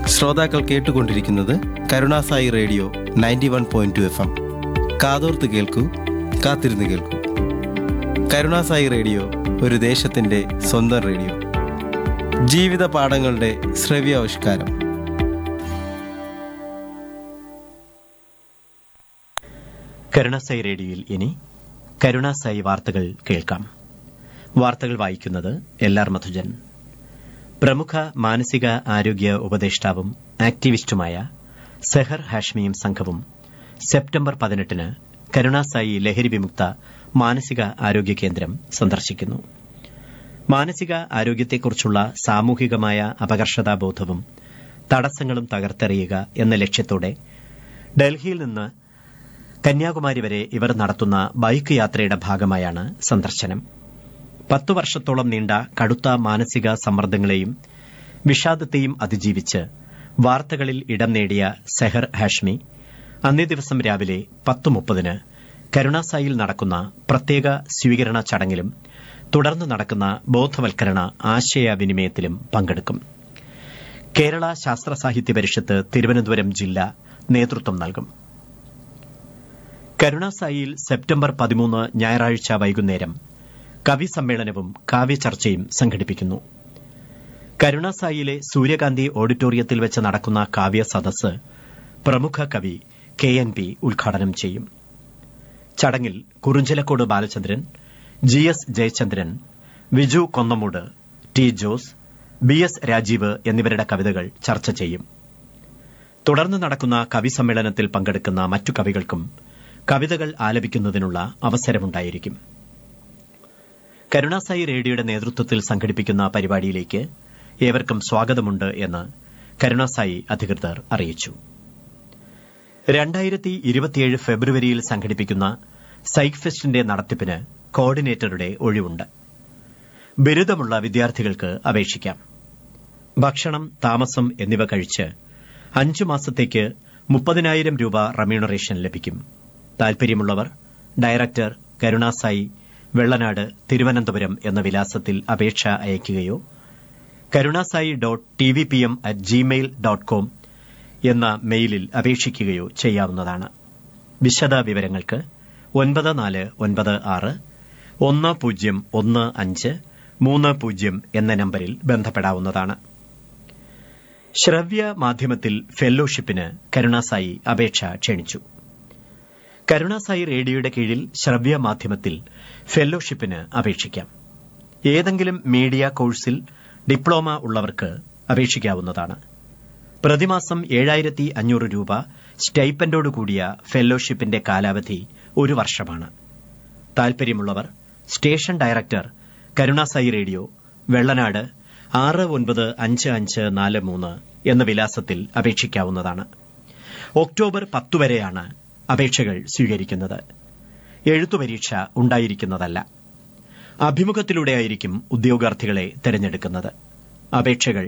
ശ്രോതാക്കൾ കേട്ടുകൊണ്ടിരിക്കുന്നത് Karunasai radio ninety one point two F M കാതോർത്ത് കേൾക്കൂ കാത്തിരുന്ന് കേൾക്കൂ കരുണാസായി റേഡിയോ ഒരു ദേശത്തിൻ്റെ സ്വന്തം റേഡിയോ ജീവിത പാഠങ്ങളുടെ ശ്രവ്യാവിഷ്കാരം കരുണാസായി റേഡിയോയിൽ ഇനി കരുണാസായി വാർത്തകൾ കേൾക്കാം വാർത്തകൾ വായിക്കുന്നത് എൽ ആർ മധുജൻ പ്രമുഖ മാനസിക ആരോഗ്യ ഉപദേഷ്ടാവും ആക്ടിവിസ്റ്റുമായ സെഹർ ഹാഷ്മിയും സംഘവും സെപ്റ്റംബർ പതിനെട്ടിന് കരുണാസായി ലഹരി വിമുക്ത മാനസിക ആരോഗ്യ കേന്ദ്രം സന്ദർശിക്കുന്നു മാനസിക ആരോഗ്യത്തെക്കുറിച്ചുള്ള സാമൂഹികമായ അപകർഷതാബോധവും തടസ്സങ്ങളും തകർത്തെറിയുക എന്ന ലക്ഷ്യത്തോടെ ഡൽഹിയിൽ നിന്ന് കന്യാകുമാരി വരെ ഇവർ നടത്തുന്ന ബൈക്ക് യാത്രയുടെ ഭാഗമായാണ് സന്ദർശനം പത്തു വർഷത്തോളം നീണ്ട കടുത്ത മാനസിക സമ്മർദ്ദങ്ങളെയും വിഷാദത്തെയും അതിജീവിച്ച് വാർത്തകളിൽ ഇടം നേടിയ സെഹർ ഹാഷ്മി അന്നേ ദിവസം രാവിലെ പത്ത് മുപ്പതിന് കരുണാസായിൽ നടക്കുന്ന പ്രത്യേക സ്വീകരണ ചടങ്ങിലും തുടർന്ന് നടക്കുന്ന ബോധവൽക്കരണ ആശയവിനിമയത്തിലും പങ്കെടുക്കും കേരള ശാസ്ത്ര സാഹിത്യ പരിഷത്ത് തിരുവനന്തപുരം ജില്ല നേതൃത്വം നൽകും കരുണാസായിയിൽ സെപ്റ്റംബർ പതിമൂന്ന് ഞായറാഴ്ച വൈകുന്നേരം കവി സമ്മേളനവും കാവ്യചർച്ചയും സംഘടിപ്പിക്കുന്നു കരുണാസായിയിലെ സൂര്യകാന്തി ഓഡിറ്റോറിയത്തിൽ വെച്ച് നടക്കുന്ന കാവ്യ സദസ് പ്രമുഖ കവി കെ എൻ പി ഉദ്ഘാടനം ചെയ്യും ചടങ്ങിൽ Kurunchalakode Balachandran G S Jayachandran Viju Konnamood T Jose B S Rajeev എന്നിവരുടെ കവിതകൾ ചർച്ച ചെയ്യും തുടർന്ന് നടക്കുന്ന കവി സമ്മേളനത്തിൽ പങ്കെടുക്കുന്ന മറ്റു കവികൾക്കും കവിതകൾ ആലപിക്കുന്നതിനുള്ള അവസരമുണ്ടായിരിക്കും കരുണാസായി റേഡിയോയുടെ നേതൃത്വത്തിൽ സംഘടിപ്പിക്കുന്ന പരിപാടിയിലേക്ക് ഏവർക്കും സ്വാഗതമുണ്ട് എന്ന് കരുണാസായി അധികൃതർ അറിയിച്ചു രണ്ടായിരത്തി ഇരുപത്തിയേഴ് ഫെബ്രുവരിയിൽ സംഘടിപ്പിക്കുന്ന സൈക്ക് ഫെസ്റ്റിന്റെ നടത്തിപ്പിന് കോർഡിനേറ്ററുടെ ഒഴിവുണ്ട് ബിരുദമുള്ള വിദ്യാർത്ഥികൾക്ക് അപേക്ഷിക്കാം ഭക്ഷണം താമസം എന്നിവ കഴിച്ച് അഞ്ചു മാസത്തേക്ക് മുപ്പതിനായിരം രൂപ റമ്യൂണറേഷൻ ലഭിക്കും താൽപര്യമുള്ളവർ ഡയറക്ടർ കരുണാസായി വെള്ളനാട് തിരുവനന്തപുരം എന്ന വിലാസത്തിൽ അപേക്ഷ അയയ്ക്കുകയോ Karunasai dot T V P M at gmail dot com എന്ന മെയിലിൽ അപേക്ഷിക്കുകയോ ചെയ്യാവുന്നതാണ് വിശദ വിവരങ്ങൾക്ക് ഒൻപത് നാല് ഒൻപത് ആറ് ഒന്ന് പൂജ്യം ഒന്ന് അഞ്ച് മൂന്ന് പൂജ്യം എന്ന നമ്പരിൽ ബന്ധപ്പെടാവുന്നതാണ് ശ്രവ്യ മാധ്യമത്തിൽ ഫെല്ലോഷിപ്പിന് കരുണാസായി അപേക്ഷ ക്ഷണിച്ചു കരുണാസായി റേഡിയോയുടെ കീഴിൽ ശ്രവ്യ മാധ്യമത്തിൽ ഫെല്ലോഷിപ്പിന് അപേക്ഷിക്കാം ഏതെങ്കിലും മീഡിയ കോഴ്സിൽ ഡിപ്ലോമ ഉള്ളവർക്ക് അപേക്ഷിക്കാവുന്നതാണ് പ്രതിമാസം ഏഴായിരത്തി അഞ്ഞൂറ് രൂപ സ്റ്റൈപ്പൻഡോട് കൂടിയ ഫെല്ലോഷിപ്പിന്റെ കാലാവധി ഒരു വർഷമാണ് താൽപര്യമുള്ളവർ station director Karunasai radio Vellanad ആറ് ഒൻപത് അഞ്ച് അഞ്ച് നാല് മൂന്ന് എന്ന വിലാസത്തിൽ അപേക്ഷിക്കാവുന്നതാണ് ഒക്ടോബർ പത്ത് വരെയാണ് അപേക്ഷകൾ സ്വീകരിക്കുന്നത് എഴുത്തുപരീക്ഷ ഉണ്ടായിരിക്കുന്നതല്ല അഭിമുഖത്തിലൂടെയായിരിക്കും ഉദ്യോഗാർത്ഥികളെ തെരഞ്ഞെടുക്കുന്നത് അപേക്ഷകൾ